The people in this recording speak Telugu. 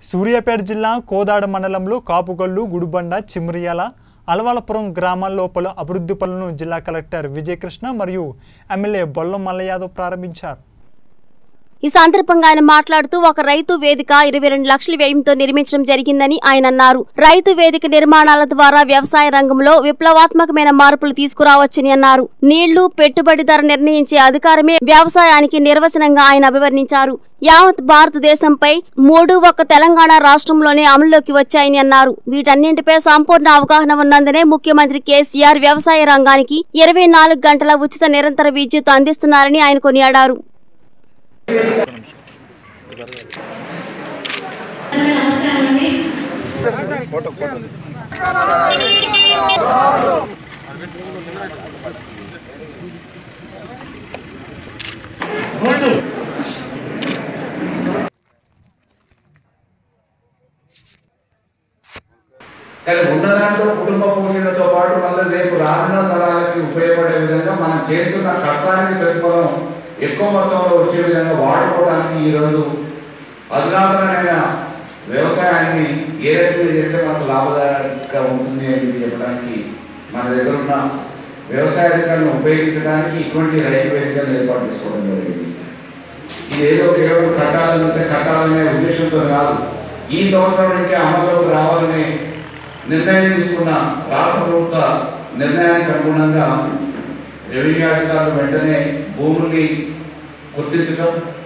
సూర్యాపేట జిల్లా కోదాడ మండలంలో కాపుగల్లు గుడిబండ చిమ్రియాల అలవాలపురం గ్రామాల్లో పలు అభివృద్ధి పనులను జిల్లా కలెక్టర్ విజయకృష్ణ మరియు ఎమ్మెల్యే బొల్లం మల్లయాదవ్ ప్రారంభించారు ఈ సందర్భంగా ఆయన మాట్లాడుతూ ఒక రైతు వేదిక ఇరవై రెండు లక్షల వ్యయంతో నిర్మించడం జరిగిందని ఆయన అన్నారు రైతు వేదిక నిర్మాణాల ద్వారా వ్యవసాయ రంగంలో విప్లవాత్మకమైన మార్పులు తీసుకురావచ్చని అన్నారు నీళ్లు పెట్టుబడి ధర నిర్ణయించే అధికారమే వ్యవసాయానికి నిర్వచనంగా ఆయన అభివర్ణించారు యావత్ భారతదేశంపై మూడు ఒక్క తెలంగాణ రాష్ట్రంలోనే అమల్లోకి వచ్చాయని అన్నారు వీటన్నింటిపై సంపూర్ణ అవగాహన ఉన్నందునే ముఖ్యమంత్రి కేసీఆర్ వ్యవసాయ రంగానికి ఇరవై నాలుగు గంటల ఉచిత నిరంతర విద్యుత్ అందిస్తున్నారని ఆయన కొనియాడారు కానీ ఉన్న దాంట్లో కుటుంబ పోషణతో పాటు మళ్ళీ రేపు రానున్న తరాలకి ఉపయోగపడే విధంగా మనం చేస్తున్న కష్టానికి ప్రతిఫలం ఎక్కువ మొత్తంలో వచ్చే విధంగా వాడుకోవడానికి ఈరోజు అధునాతనమైన వ్యవసాయాన్ని ఏ రకంగా చేస్తే మనకు లాభదాయకంగా ఉంటుంది అని చెప్పి చెప్పడానికి మన దగ్గర ఉన్న వ్యవసాయ అధికారులను ఉపయోగించడానికి ఇటువంటి రైతు వేదికలను ఏర్పాటు చేసుకోవడం జరిగింది ఇది ఏదో కేవలం కట్టాలని ఉంటే కట్టాలనే ఉద్దేశంతో కాదు ఈ సంవత్సరం నుంచి అమల్లోకి రావాలనే నిర్ణయం తీసుకున్న రాష్ట్ర ప్రభుత్వ నిర్ణయానికి అనుగుణంగా రెవెన్యూ అధికారులు వెంటనే భూముల్ని గుర్తించడం